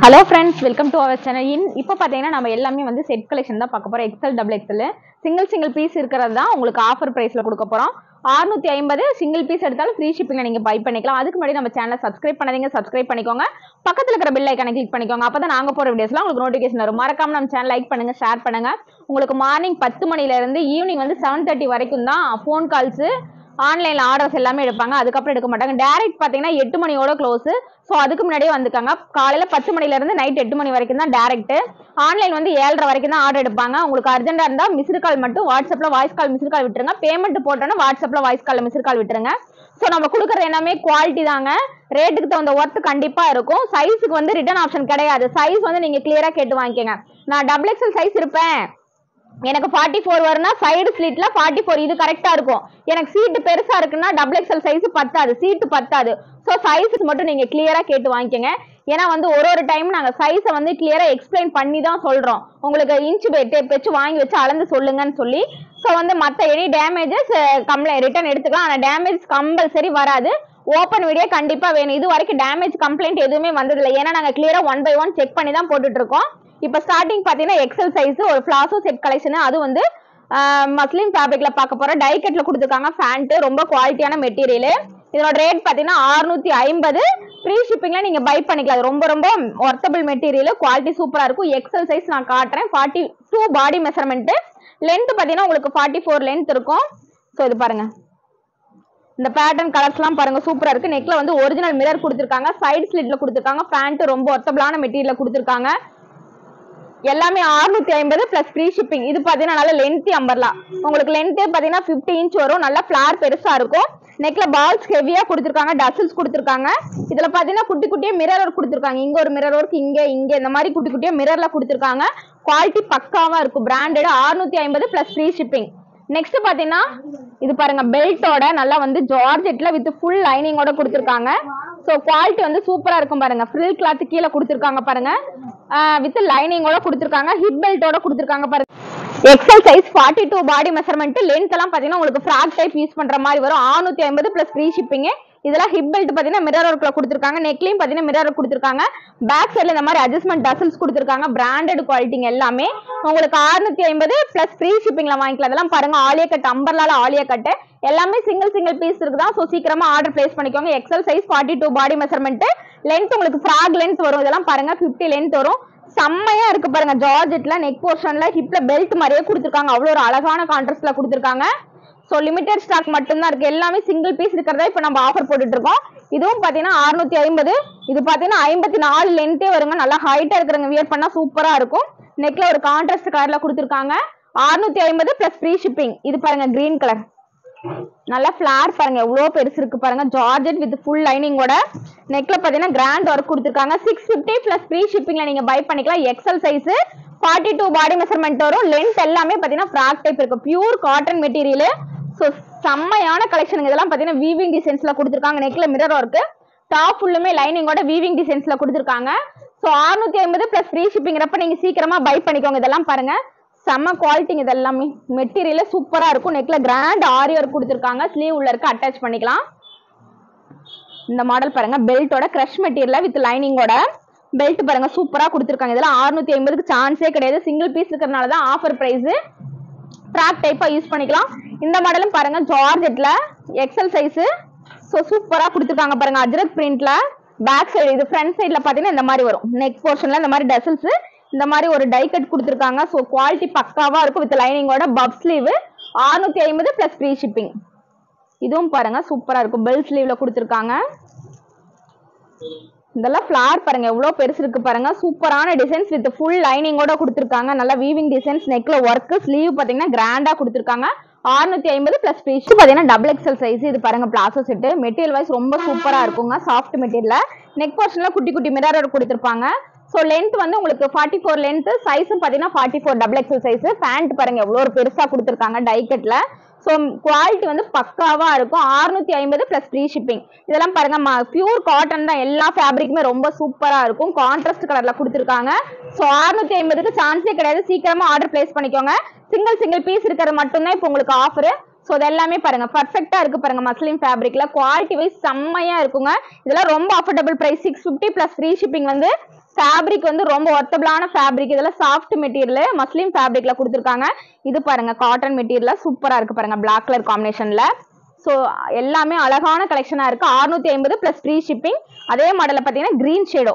hello friends welcome to our channel in இப்போ பார்த்தீங்கன்னா நம்ம எல்லாமே வந்து செட் கலெக்ஷன் தான் பார்க்க போகிறோம் XL double XL single single piece இருக்கிறது தான் உங்களுக்கு ஆஃபர் ப்ரைஸில் கொடுக்க போகிறோம் அறுநூத்தி ஐம்பது சிங்கிள் பீஸ் எடுத்தாலும் ஃப்ரீ ஷிப்பிங்கில் நீங்கள் பை பண்ணிக்கலாம் அதுக்கு முன்னாடி நம்ம சேனலை சப்ஸ்கிரைப் பண்ணாதீங்க சப்ஸ்கிரைப் பண்ணிக்கோங்க பக்கத்தில் இருக்கிற பில் ஐக்கானை கிளிக் பண்ணிக்கோங்க அப்போ தான் நாங்கள் போகிற வீடியோஸ்லாம் உங்களுக்கு நோட்டிஃபிகேஷன் வரும் மறக்காம நம்ம சேனல் லைக் பண்ணுங்கள் ஷேர் பண்ணுங்கள் உங்களுக்கு மார்னிங் பத்து மணிலேருந்து ஈவினிங் வந்து செவன் தேர்ட்டி வரைக்கும் தான் ஃபோன் கால்ஸு ஆன்லைனில் ஆர்டர்ஸ் எல்லாமே எடுப்பாங்க அதுக்கப்புறம் எடுக்க மாட்டாங்க டேரக்ட் பார்த்தீங்கன்னா எட்டு மணியோட க்ளோஸு ஸோ அதுக்கு முன்னாடியே வந்துக்காங்க காலையில் பத்து மணிலேருந்து நைட் எட்டு மணி வரைக்கும் தான் டேரக்ட் ஆன்லைன் வந்து ஏழரை வரைக்கும் தான் ஆர்டர் எடுப்பாங்க உங்களுக்கு அர்ஜென்ட்டாக இருந்தால் மிஸ்டு கால் மட்டும் வாட்ஸ்அப்பில் வாய்ஸ் கால் மிஸ்டு கால் விட்டுருங்க பேமெண்ட் போட்டோன்னா வாட்ஸ்அப்பில் வாய்ஸ் காலில் மிஸ்டு கால் விட்டுருங்க ஸோ நம்ம கொடுக்குறது எல்லாமே குவாலிட்டி தாங்க ரேட்டுக்கு தகுந்த ஒர்த் கண்டிப்பாக இருக்கும் சைஸுக்கு வந்து ரிட்டர்ன் ஆப்ஷன் கிடையாது சைஸ் வந்து நீங்கள் கிளியராக கேட்டு வாங்கிக்கோங்க நான் டபுள் எக்ஸல் சைஸ் இருப்பேன் எனக்கு ஃபார்ட்டி ஃபோர் வரும்னா சைடு ஸ்லீட்ல ஃபார்ட்டி ஃபோர் இது கரெக்டா இருக்கும் எனக்கு சீட்டு பெருசா இருக்குன்னா டபுள் எக்ஸல் சைஸ் பத்தாது சீட்டு பத்தாது ஸோ சைஸஸ் மட்டும் நீங்க கிளியரா கேட்டு வாங்கிக்கோங்க ஏன்னா வந்து ஒரு ஒரு டைம் நாங்க சைஸை வந்து கிளியரா எக்ஸ்பிளைன் பண்ணி தான் சொல்றோம் உங்களுக்கு இன்ச் டேப் வச்சு வாங்கி வச்சு அளந்து சொல்லுங்கன்னு சொல்லி ஸோ வந்து மற்ற எனி டேமேஜஸ் கம்ப்ளை ரிட்டர்ன் எடுத்துக்கலாம் ஆனால் டேமேஜ் கம்பல்சரி வராது ஓப்பன் வீடியோ கண்டிப்பா வேணும் இது வரைக்கும் டேமேஜ் கம்ப்ளைண்ட் எதுவுமே வந்ததில்லை ஏன்னா நாங்க கிளியரா ஒன் பை ஒன் செக் பண்ணி தான் போட்டுட்டு இருக்கோம் இப்போ ஸ்டார்டிங் பார்த்தீங்கன்னா எக்ஸல் சைஸ் ஒரு ஃபிளாசோ செட் கலெக்ஷன் அது வந்து மஸ்லின் ஃபேப்ரிக்ல பார்க்க போறோம் டைக்கெட்ல கொடுத்துருக்காங்க ஃபேண்ட் ரொம்ப குவாலிட்டியான மெட்டீரியல் இதோட ரேட் பார்த்தீங்கன்னா அறுநூத்தி ஐம்பது ஃப்ரீ ஷிப்பிங்ல நீங்க பை பண்ணிக்கலாம் இது ரொம்ப ரொம்ப ஒர்த்தபிள் மெட்டீரியல் குவாலிட்டி சூப்பரா இருக்கும் எக்ஸல் சைஸ் நான் காட்டுறேன் forty two body measurement length பார்த்தீங்கன்னா உங்களுக்கு ஃபார்ட்டி ஃபோர் லென்த் இருக்கும் ஸோ இது பாருங்க இந்த பேட்டர்ன் கலர்ஸ்லாம் பாருங்க சூப்பரா இருக்கு நெக்ல வந்து ஒரிஜினல் மிரர் கொடுத்துருக்காங்க சைடு ஸ்லிட்ல கொடுத்துருக்காங்க பேண்ட் ரொம்ப ஒர்த்தபிளான மெட்டீரியல் கொடுத்துருக்காங்க எல்லாமே 650 ஐம்பது பிளஸ் ஃப்ரீ ஷிப்பிங் இது பார்த்தீங்கன்னா நல்ல லென்த்தி அம்பர்லா உங்களுக்கு லென்த்தே பார்த்தீங்கன்னா ஃபிஃப்டி இன்ச் வரும் நல்ல ஃபிளார் பெருசா இருக்கும் நெக்ல பால்ஸ் ஹெவியா கொடுத்துருக்காங்க டசல்ஸ் கொடுத்துருக்காங்க இதுல பார்த்தீங்கன்னா குட்டி குட்டியே மிரர் ஒர்க் கொடுத்துருக்காங்க இங்க ஒரு மிரர் ஒர்க் இங்க இங்க இந்த மாதிரி குட்டி குட்டியே மிரர்ல கொடுத்துருக்காங்க குவாலிட்டி பக்காவா இருக்கும் பிராண்டட் 650 ஐம்பது பிளஸ் ஃப்ரீ ஷிப்பிங் நெக்ஸ்ட் பாத்தீங்கன்னா இது பாருங்க பெல்ட்டோட நல்லா வந்து ஜார்ஜெட்ல வித் ஃபுல் லைனிங்கோட கொடுத்துருக்காங்க ஸோ குவாலிட்டி வந்து சூப்பரா இருக்கும் பாருங்க ஃப்ரில் கிளாத் கீழே கொடுத்துருக்காங்க பாருங்க வித் லைனிங்கோட கொடுத்துருக்காங்க ஹிப் பெல்ட்டோட கொடுத்துருக்காங்க பாருங்க XL size forty two body measurement length எல்லாம் பாத்தீங்கன்னா உங்களுக்கு ஃப்ராக் டைப் யூஸ் பண்ற மாதிரி வரும் 650 ஐம்பது பிளஸ் ஃப்ரீ ஷிப்பிங் இதெல்லாம் ஹிப் பெல்ட் பாத்தீங்கன்னா மிரர் ஒர்க்ல கொடுத்துருக்காங்க நெக்லையும் பாத்தீங்கன்னா மிரர் ஒர்க் கொடுத்துருக்காங்க பேக் சைடுல இந்த மாதிரி அட்ஜஸ்ட்மெண்ட் டசல்ஸ் கொடுத்துருக்காங்க பிராண்டட் குவாலிட்டிங்க எல்லாமே உங்களுக்கு 650 ஐம்பது பிளஸ் ஃப்ரீ ஷிப்பிங்ல வாங்கிக்கலாம் அதெல்லாம் பாருங்க ஆலியா கட் அம்பர்லால ஆலியா கட் எல்லாமே சிங்கிள் சிங்கிள் பீஸ் இருக்குதான் ஸோ சீக்கிரமா ஆர்டர் பிளேஸ் பண்ணிக்கோங்க XL size forty two body measurement length உங்களுக்கு ஃப்ராக் லென்த் வரும் இதெல்லாம் பாருங்க 50 லென்த் வரும் செம்மையா இருக்கு பாருங்க ஜார்ஜெட்ல நெக் போர்ஷன்ல ஹிப்ல பெல்ட் மாதிரியே கொடுத்துருக்காங்க அவ்வளோ ஒரு அழகான கான்ட்ராஸ்ட்ல கொடுத்துருக்காங்க ஸோ லிமிடெட் ஸ்டாக் மட்டும்தான் இருக்கு எல்லாமே சிங்கிள் பீஸ் இருக்கிறதா இப்போ நம்ம ஆஃபர் போட்டுட்டு இருக்கோம் இதுவும் பார்த்தீங்கன்னா அறுநூத்தி ஐம்பது இது பார்த்தீங்கன்னா ஐம்பத்தி நாலு லென்த்தே வருங்க நல்லா ஹைட்டா இருக்கிறவங்க வியர் பண்ணா சூப்பரா இருக்கும் நெக்ல ஒரு கான்ட்ராஸ்ட் கலர்ல கொடுத்துருக்காங்க அறுநூத்தி ஐம்பது பிளஸ் ஃப்ரீ ஷிப்பிங் இது பாருங்க கிரீன் கலர் நல்லா ஃபிளார் பாருங்க எவ்வளோ பெருசு இருக்கு பாருங்க ஜார்ஜெட் வித் ஃபுல் லைனிங்கோட நெக்ல பார்த்தீங்கன்னா கிராண்ட் ஒர்க் கொடுத்துருக்காங்க சிக்ஸ் ஃபிஃப்டி பிளஸ் ஃப்ரீ ஷிப்பிங்ல நீங்க பை பண்ணிக்கலாம் XL size forty two body measurement வரும் லென்த் எல்லாமே பார்த்தீங்கன்னா ஃப்ராக் டைப் இருக்கு பியூர் காட்டன் மெட்டீரியல் ஸோ செம்மையான கலெக்ஷன் இதெல்லாம் பார்த்தீங்கன்னா வீவிங் டிசைன்ஸ்ல கொடுத்துருக்காங்க நெக்ல மிரர் ஒர்க் டாப் ஃபுல்லுமே லைனிங்கோட வீவிங் டிசைன்ஸ்ல கொடுத்துருக்காங்க ஸோ 650 ஐம்பது பிளஸ் ஃப்ரீ ஷிப்பிங்கிறப்ப நீங்க சீக்கிரமா பை பண்ணிக்கோங்க இதெல்லாம் பாருங்க செம்ம குவாலிட்டிங்க இது எல்லாமே மெட்டீரியல் சூப்பரா இருக்கும் நெக்ல கிராண்ட் ஆரி ஒர்க் கொடுத்துருக்காங்க ஸ்லீவ் உள்ள இருக்க அட்டாச் பண்ணிக்கலாம் இந்த மாடல் பாருங்க பெல்ட்டோட கிரஷ் மெட்டீரியல் வித் லைனிங்கோட பெல்ட் பாருங்க சூப்பரா கொடுத்துருக்காங்க இதெல்லாம் 650 ஐம்பதுக்கு சான்ஸே கிடையாது சிங்கிள் பீஸ் இருக்கிறதுனால தான் ஆஃபர் பிரைஸ் ஃப்ராக் டைப்பா யூஸ் பண்ணிக்கலாம் இந்த மாடலும் பாருங்க ஜார்ஜெட்ல எக்ஸல் சைஸ் ஸோ சூப்பரா கொடுத்துருக்காங்க பாருங்க அஜ்ரக் பிரிண்ட்ல பேக் சைடு இது ஃப்ரண்ட் சைடுல பாத்தீங்கன்னா இந்த மாதிரி வரும் நெக் போர்ஷன்ல இந்த மாதிரி டசல்ஸ் இந்த மாதிரி ஒரு டை கட் கொடுத்துருக்காங்க ஸோ குவாலிட்டி பக்காவா இருக்கும் வித் லைனிங்கோட பப் ஸ்லீவ் 650 ஐம்பது பிளஸ் ஃப்ரீ ஷிப்பிங் இதுவும் பாருங்க சூப்பரா இருக்கும் பெல் ஸ்லீவ்ல கொடுத்துருக்காங்க இதெல்லாம் ஃபிளார் பாருங்க எவ்வளவு பெருசு இருக்கு பாருங்க சூப்பரான டிசைன்ஸ் வித் ஃபுல் லைனிங்கோட கொடுத்துருக்காங்க நல்லா வீவிங் டிசைன்ஸ் நெக்ல ஒர்க் ஸ்லீவ் பாத்தீங்கன்னா கிராண்டா கொடுத்துருக்காங்க 650 ஐம்பது பிளஸ் ஃப்ரீ பாத்தீங்கன்னா டபுள் எக்ஸல் சைஸ் இது பாருங்க பிளாசோ செட் மெட்டீரியல் வைஸ் ரொம்ப சூப்பரா இருக்குங்க சாஃப்ட் மெட்டீரியல் நெக் போர்ஷன்ல குட்டி குட்டி மிரர் கொடுத்துருப்பாங்க ஸோ லென்த் வந்து உங்களுக்கு ஃபார்ட்டி ஃபோர் லென்த் சைஸும் பார்த்தீங்கன்னா forty four double XL size pant பாருங்க எவ்வளோ ஒரு பெருசா கொடுத்துருக்காங்க டைக்கெட்ல ஸோ குவாலிட்டி வந்து பக்காவா இருக்கும் 650 ஐம்பது பிளஸ் ஃப்ரீ ஷிப்பிங் இதெல்லாம் பாருங்க பியூர் காட்டன் தான் எல்லா ஃபேப்ரிக்குமே ரொம்ப சூப்பரா இருக்கும் கான்ட்ராஸ்ட் கலர்ல கொடுத்துருக்காங்க ஸோ 650 ஐம்பதுக்கு சான்ஸே கிடையாது சீக்கிரமா ஆர்டர் பிளேஸ் பண்ணிக்கோங்க சிங்கிள் சிங்கிள் பீஸ் இருக்கிறது மட்டும்தான் இப்போ உங்களுக்கு ஆஃபர் ஸோ இது எல்லாமே பாருங்க பர்ஃபெக்டா இருக்கு பாருங்க மஸ்லிம் ஃபேப்ரிக்ல குவாலிட்டி வைஸ் செம்மையா இருக்குங்க இதெல்லாம் ரொம்ப affordable price six fifty plus free shipping வந்து ஃபேப்ரிக் வந்து ரொம்ப ஒர்த்தபிளான ஃபேப்ரிக் இதெல்லாம் சாஃப்ட் மெட்டீரியல் மஸ்லிம் ஃபேப்ரிக்ல கொடுத்துருக்காங்க இது பாருங்க காட்டன் மெட்டீரியல் சூப்பரா இருக்கு பாருங்க பிளாக் கலர் காம்பினேஷன்ல ஸோ எல்லாமே அழகான கலெக்ஷனா இருக்கு 650 ஐம்பது பிளஸ் ஃப்ரீ ஷிப்பிங் அதே மாடல்ல பார்த்தீங்கன்னா கிரீன் ஷேடோ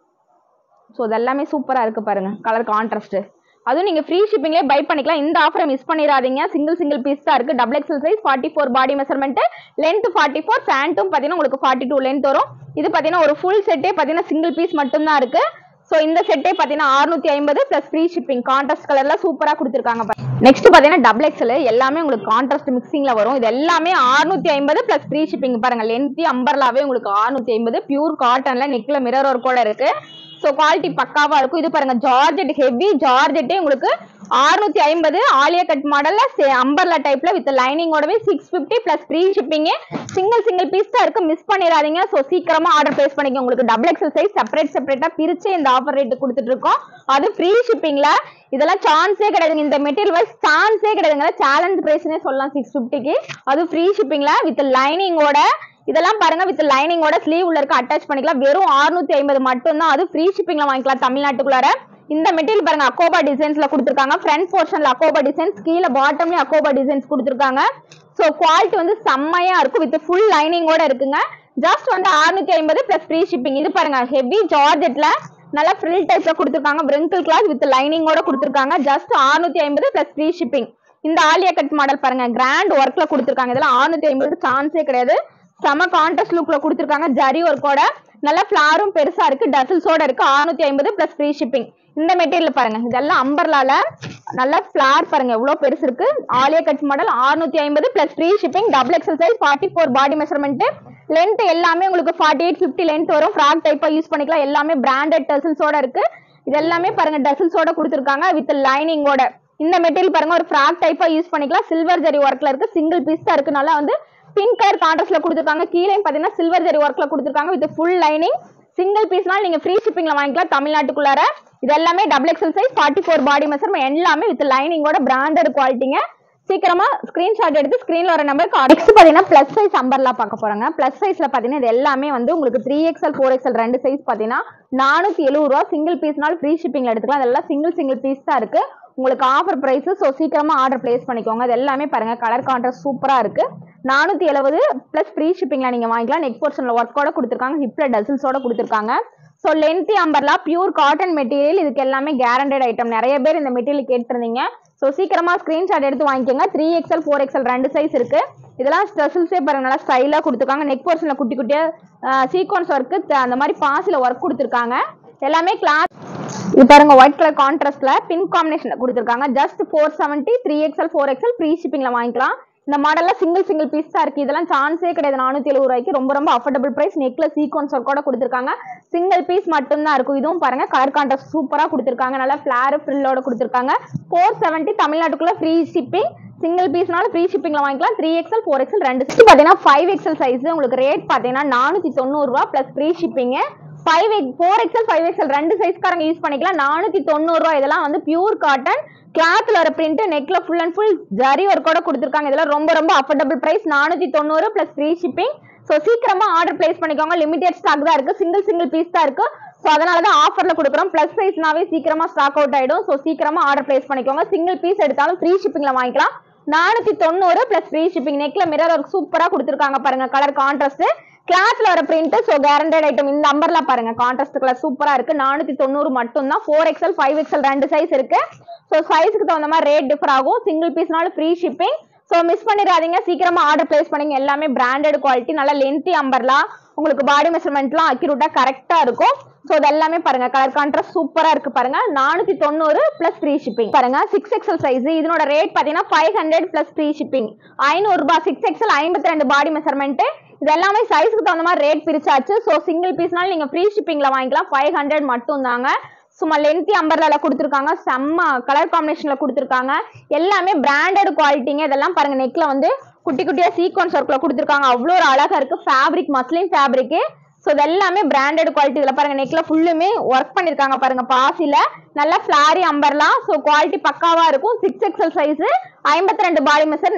ஸோ இது எல்லாமே சூப்பரா இருக்கு பாருங்க கலர் கான்ட்ராஸ்ட் அதுவும் நீங்க ஃப்ரீ ஷிப்பிங்லேயே பை பண்ணிக்கலாம் இந்த ஆஃபரை மிஸ் பண்ணிடாதீங்க சிங்கிள் சிங்கிள் பீஸ் தான் இருக்கு double XL size forty four body measurement length forty four ஃபேண்ட்டும் பார்த்தீங்கன்னா உங்களுக்கு ஃபார்ட்டி டூ லென்த் வரும் இது பார்த்தீங்கன்னா ஒரு ஃபுல் செட்டே பார்த்தீங்கன்னா சிங்கிள் பீஸ் மட்டும்தான் இருக்கு ஸோ இந்த செட்டே பார்த்தீங்கன்னா அறுநூத்தி ஐம்பது ப்ளஸ் ஃப்ரீ ஷிப்பிங் கான்ட்ராஸ்ட் கலர்ல சூப்பரா கொடுத்துருக்காங்க நெக்ஸ்ட் பார்த்தீங்கன்னா டபுள் எக்ஸல் எல்லாமே உங்களுக்கு கான்ட்ராஸ்ட் மிக்சிங்ல வரும் இது எல்லாமே அறுநூத்தி ஐம்பது ப்ளஸ் ஃப்ரீ ஷிப்பிங் பாருங்க லென்த்தி அம்பர்லாவே உங்களுக்கு அறுநூத்தி ஐம்பது பியூர் காட்டன்ல நெக்ல மிரர் ஒர்க் கூட இருக்கு ஸோ குவாலிட்டி பக்காவா இருக்கும் இது பாருங்க ஜார்ஜெட் ஹெவி ஜார்ஜெட்டே உங்களுக்கு அறுநூத்தி ஐம்பது ஆலியா கட் மாடல்ல அம்பர்லா டைப்ல வித் லைனிங்கோடவே six fifty plus free shipping single single piece தான் இருக்கு மிஸ் பண்ணிடாதீங்க ஸோ சீக்கிரமா ஆர்டர் பிளேஸ் பண்ணிக்க உங்களுக்கு டபுள் எக்ஸல் சைஸ் செப்பரேட் செப்பரேட்டா பிரிச்சு இந்த ஆஃபர் ரேட் கொடுத்துட்டு இருக்கோம் அது ஃப்ரீ ஷிப்பிங்ல இதெல்லாம் சான்ஸே கிடையாதுங்க இந்த மெட்டீரியல் வைஸ் சான்ஸே கிடையாதுங்க சேலஞ்ச் பிரைஸ்னே சொல்லலாம் சிக்ஸ் ஃபிஃப்டிக்கு அது ஃப்ரீ ஷிப்பிங்ல வித் லைனிங்கோட இதெல்லாம் பாருங்க வித் லைனிங்கோட ஸ்லீவ் உள்ள இருக்க அட்டாச் பண்ணிக்கலாம் வெறும் 650 ஐம்பது மட்டும் தான் அது ஃப்ரீ ஷிப்பிங்ல வாங்கிக்கலாம் தமிழ்நாட்டுக்குள்ளார இந்த மெட்டீரியல் பாருங்க அக்கோபா டிசைன்ஸ்ல கொடுத்துருக்காங்க ஃப்ரண்ட் போர்ஷன்ல அக்கோபா டிசைன்ஸ் கீழே பாட்டம்லயும் அக்கோபா டிசைன்ஸ் கொடுத்துருக்காங்க ஸோ குவாலிட்டி வந்து செம்மையா இருக்கும் வித் ஃபுல் லைனிங்கோட இருக்குங்க ஜஸ்ட் வந்து 650 ஐம்பது பிளஸ் ஃப்ரீ ஷிப்பிங் இது பாருங்க ஹெவி ஜார்ஜெட்ல நல்லா ஃப்ரில் டைப்ல கொடுத்துருக்காங்க wrinkle கிளாத் வித் லைனிங்கோட கொடுத்துருக்காங்க ஜஸ்ட் 650 ஐம்பது பிளஸ் ஃப்ரீ ஷிப்பிங் இந்த ஆலியா கட் மாடல் பாருங்க கிராண்ட் ஒர்க்ல கொடுத்துருக்காங்க இதெல்லாம் 650 ஐம்பது சான்ஸே கிடையாது செம கான்ட்ராஸ்ட் லுக்ல கொடுத்துருக்காங்க ஜரி ஒர்க்கோட நல்ல ஃபிளாரும் பெருசா இருக்கு டசில்ஸோட இருக்கு 650 ஐம்பது பிளஸ் ஃப்ரீ ஷிப்பிங் இந்த மெட்டீரியல் பாருங்க இதெல்லாம் அம்பர்லால நல்ல ஃபிளார் பாருங்க எவ்வளவு பெருசு இருக்கு ஆலியா கட் மாடல் 650 ஐம்பது plus free shipping double XL size forty four body measurement length எல்லாமே உங்களுக்கு ஃபார்ட்டி எயிட் ஃபிஃப்டி லென்த் வரும் ஃப்ராக் டைப்பா யூஸ் பண்ணிக்கலாம் எல்லாமே பிராண்டட் டசில்ஸோட இருக்கு இது எல்லாமே பாருங்க டசில்ஸோட கொடுத்துருக்காங்க வித் லைனிங்கோட இந்த மெட்டீரியல் பாருங்க ஒரு ஃப்ராக் டைப்பா யூஸ் பண்ணிக்கலாம் சில்வர் ஜரி ஒர்க்ல இருக்கு சிங்கிள் பீஸ் தான் இருக்கு நல்லா வந்து பிங்க் கலர் கான்ட்ராஸ்ட்ல கொடுத்துருக்காங்க கீழே பாத்தீங்கன்னா சில்வர் ஜரி ஒர்க்ல கொடுத்துருக்காங்க வித் ஃபுல் லைனிங் சிங்கிள் பீஸ்னால நீங்க ஃப்ரீ ஷிப்பிங்ல வாங்கிக்கலாம் தமிழ்நாட்டுக்குள்ளார இது எல்லாமே double XL size forty four body measure எல்லாமே வித் லைனிங்கோட பிராண்டட் குவாலிட்டிங்க சீக்கிரமா ஸ்கிரீன்ஷாட் எடுத்து ஸ்கிரீன்ல வர நம்பருக்கு நெக்ஸ்ட் பாத்தீங்கன்னா பிளஸ் சைஸ் அம்பர்லா பார்க்க போறாங்க பிளஸ் சைஸ்ல பாத்தீங்கன்னா இது எல்லாமே வந்து உங்களுக்கு த்ரீ எக்ஸ்எல் ஃபோர் எக்ஸ்எல் ரெண்டு சைஸ் பாத்தீங்கன்னா நானூத்தி எழுபது ரூபா சிங்கிள் பீஸ்னால ஃப்ரீ ஷிப்பிங்ல எடுத்துக்கலாம் இதெல்லாம் சிங்கிள் சிங்கிள் பீஸ் தான் இருக்கு உங்களுக்கு ஆஃபர் பிரைஸ் ஸோ சீக்கிரமா ஆர்டர் பிளேஸ் பண்ணிக்கோங்க இது எல்லாமே பாருங்க கலர் கான்ட்ராஸ்ட் சூப்பரா இருக்கு நானூத்தி எழுபது பிளஸ் ஃப்ரீ ஷிப்பிங்ல நீங்க வாங்கிக்கலாம் நெக் போர்ஷன்ல ஒர்க்கோட கொடுத்துருக்காங்க ஹிப்ல டசில்ஸோட கொடுத்துருக்காங்க ஸோ லென்த்தி அம்பர்லா பியூர் காட்டன் மெட்டீரியல் இதுக்கு எல்லாமே கேரண்டட் ஐட்டம் நிறைய பேர் இந்த மெட்டீரியல் கேட்டிருந்தீங்க ஸோ சீக்கிரமா ஸ்கிரீன்ஷாட் எடுத்து வாங்கிக்கோங்க த்ரீ எக்ஸ்எல் ஃபோர் எக்ஸ்எல் ரெண்டு சைஸ் இருக்கு இதெல்லாம் ஸ்ட்ரெஸ்ஸே பாருங்க நல்லா ஸ்டைலாக கொடுத்துருக்காங்க நெக் போர்ஷன்ல குட்டி குட்டியா சீக்வன்ஸ் ஒர்க்கு அந்த மாதிரி பாசில ஒர்க் கொடுத்துருக்காங்க எல்லாமே கிளாத் இது பாருங்க ஒயிட் கலர் கான்ட்ராஸ்ட்ல பிங்க் காம்பினேஷன்ல கொடுத்துருக்காங்க just four seventy three XL four XL free ஷிப்பிங்ல வாங்கிக்கலாம் இந்த மாடல்ல சிங்கிள் சிங்கிள் பீஸ் தான் இருக்கு இதெல்லாம் சான்ஸே கிடையாது நானூத்தி எழுபது ரூபாய்க்கு ரொம்ப ரொம்ப அஃபோர்டபுள் பிரைஸ் நெக்ல சீக்வன்ஸ் ஒர்க்கோட கொடுத்துருக்காங்க சிங்கிள் பீஸ் மட்டும் தான் இருக்கும் இதுவும் பாருங்க கலர் கான்ட்ராஸ்ட் சூப்பரா கொடுத்துருக்காங்க நல்லா ஃபிளார் ஃப்ரில்லோட கொடுத்துருக்காங்க ஃபோர் செவன்ட்டி தமிழ்நாட்டுக்குள்ள ஃப்ரீ ஷிப்பிங் சிங்கிள் பீஸ்னால ஃப்ரீ ஷிப்பிங்ல வாங்கிக்கலாம் த்ரீ எக்ஸ்எல் ஃபோர் எக்ஸ்எல் ரெண்டு பார்த்தீங்கன்னா ஃபைவ் எக்ஸ்எல் சைஸ் உங்களுக்கு ரேட் பார்த்தீங்கன்னா நானூத்தி தொண்ணூறு ரூபா plus free shipping five X four XL five XL ரெண்டு சைஸ்காரங்க யூஸ் பண்ணிக்கலாம் நானூத்தி தொண்ணூறு ரூபா இதெல்லாம் வந்து பியூர் காட்டன் கிளாத்ல வர பிரிண்ட் நெக்ல ஃபுல் அண்ட் ஃபுல் ஜரி ஒர்க்கோட கொடுத்துருக்காங்க இதெல்லாம் ரொம்ப ரொம்ப அஃபோர்டபுள் பிரைஸ் நானூத்தி தொண்ணூறு பிளஸ் ஃப்ரீ ஷிப்பிங் ஸோ சீக்கிரமா ஆர்டர் பிளேஸ் பண்ணிக்கோங்க லிமிடெட் ஸ்டாக் தான் இருக்கு சிங்கிள் சிங்கிள் பீஸ் தான் இருக்கு ஸோ அதனால தான் ஆஃபர்ல கொடுக்குறோம் பிளஸ் சைஸ்னாவே சீக்கிரமா ஸ்டாக் அவுட் ஆயிடும் ஸோ சீக்கிரமா ஆர்டர் பிளேஸ் பண்ணிக்கோங்க சிங்கிள் பீஸ் எடுத்தாலும் ஃப்ரீ ஷிப்பிங்ல வாங்கிக்கலாம் நானூத்தி தொண்ணூறு பிளஸ் ஃப்ரீ ஷிப்பிங் நெக்ல மிரர் ஒர்க் சூப்பரா கொடுத்துருக்காங்க பாருங்க கலர் கான்ட்ராஸ்ட் கிளாத்ல வர பிரிண்ட் ஸோ கேரண்டட் ஐட்டம் இந்த அம்பர்ல பாருங்க கான்ட்ராஸ்ட் கலர் சூப்பரா இருக்கு நானூத்தி தொண்ணூறு மட்டும் தான் ஃபோர் எக்ஸ்எல் ஃபைவ் எக்ஸ்எல் ரெண்டு சைஸ் இருக்கு ஸோ சைஸ்க்கு தகுந்த மாதிரி ரேட் டிஃபர் ஆகும் சிங்கிள் பீஸ்னாலும் ஃப்ரீ ஷிப்பிங் ஸோ மிஸ் பண்ணிடாதீங்க சீக்கிரமா ஆர்டர் பிளேஸ் பண்ணுங்க எல்லாமே பிராண்டட் குவாலிட்டி நல்ல லென்த்தி அம்பர்லாம் உங்களுக்கு பாடி மெஷர்மெண்ட்லாம் அக்யூரேட்டா கரெக்டா இருக்கும் ஸோ இது எல்லாமே பாருங்க கலர் கான்ட்ராஸ்ட் சூப்பரா இருக்கு பாருங்க நானூத்தி தொண்ணூறு பிளஸ் ஃப்ரீ ஷிப்பிங் பாருங்க சிக்ஸ் எக்ஸல் சைஸ் இதனோட ரேட் பாத்தீங்கன்னா five hundred plus free shipping ஐநூறு ரூபாய் சிக்ஸ் எக்ஸல் ஐம்பத்தி ரெண்டு பாடி மெஷர்மெண்ட் இது எல்லாமே சைஸ்க்கு தகுந்த மாதிரி ரேட் பிரிச்சாச்சு ஸோ சிங்கிள் பீஸ்னால நீங்க ஃப்ரீ ஷிப்பிங்ல வாங்கிக்கலாம் ஃபைவ் ஹண்ட்ரட் மட்டும் தாங்க சும்மா லென்த்தி அம்பர்லால கொடுத்துருக்காங்க செம்ம கலர் காம்பினேஷன்ல கொடுத்துருக்காங்க எல்லாமே பிராண்டட் குவாலிட்டிங்க இதெல்லாம் பாருங்க நெக்ல வந்து குட்டி குட்டியா சீக்வன்ஸ் ஒர்க்ல கொடுத்துருக்காங்க அவ்வளோ ஒரு அழகா இருக்கு ஃபேப்ரிக் மஸ்லின் ஃபேப்ரிக் ஸோ இது எல்லாமே பிராண்டட் குவாலிட்டி இதில் பாருங்க நெக்ல ஃபுல்லுமே ஒர்க் பண்ணிருக்காங்க பாருங்க பாசில நல்லா ஃபிளாரி அம்பர்லாம் ஸோ குவாலிட்டி பக்காவா இருக்கும் சிக்ஸ் எக்ஸல் சைஸ் ஐம்பத்தி ரெண்டு பாடி மெஷர்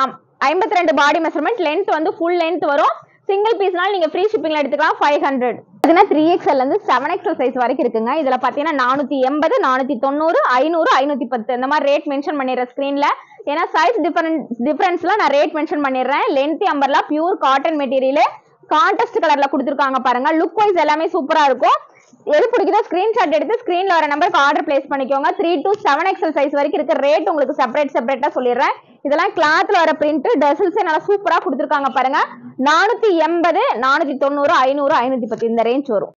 ஐம்பத்தி ரெண்டு பாடி மெஷர்மெண்ட் லென்த் வந்து ஃபுல் லென்த் வரும் சிங்கிள் பீஸ்னால நீங்க ஃப்ரீ ஷிப்பிங்ல எடுத்துக்கலாம் ஃபைவ் ஹண்ட்ரட் பார்த்தீங்கன்னா த்ரீ எக்ஸ்எல் இருந்து செவன் எக்ஸ்எல் சைஸ் வரைக்கும் இருக்குங்க இதுல பார்த்தீங்கன்னா நானூத்தி எண்பது நானூத்தி தொண்ணூறு ஐநூறு ஐநூத்தி பத்து இந்த மாதிரி ரேட் மென்ஷன் பண்ணிடுறேன் ஸ்க்ரீன்ல ஏன்னா சைஸ் டிஃபரன்ஸ் டிஃபரன்ஸ்ல நான் ரேட் மென்ஷன் பண்ணிடுறேன் லென்த் அம்பர்லாம் பியூர் காட்டன் மெட்டீரியல் கான்டெஸ்ட் கலர்ல கொடுத்துருக்காங்க பாருங்க லுக் வைஸ் எல்லாமே சூப்பரா இருக்கும் எது பிடிக்குதோ ஸ்கிரீன்ஷாட் எடுத்து ஸ்கிரீன்ல வர நம்பருக்கு ஆர்டர் பிளேஸ் பண்ணிக்கோங்க three to seven XL size வரைக்கும் இருக்க ரேட் உங்களுக்கு செப்பரேட் செப்பரேட்டா சொல்லிடுறேன் இதெல்லாம் கிளாத்ல வர பிரிண்ட் டசல்ஸே நல்லா சூப்பரா கொடுத்துருக்காங்க பாருங்க நானூத்தி எண்பது நானூத்தி தொண்ணூறு ஐநூறு ஐநூத்தி பத்து இந்த ரேஞ்ச் வரும்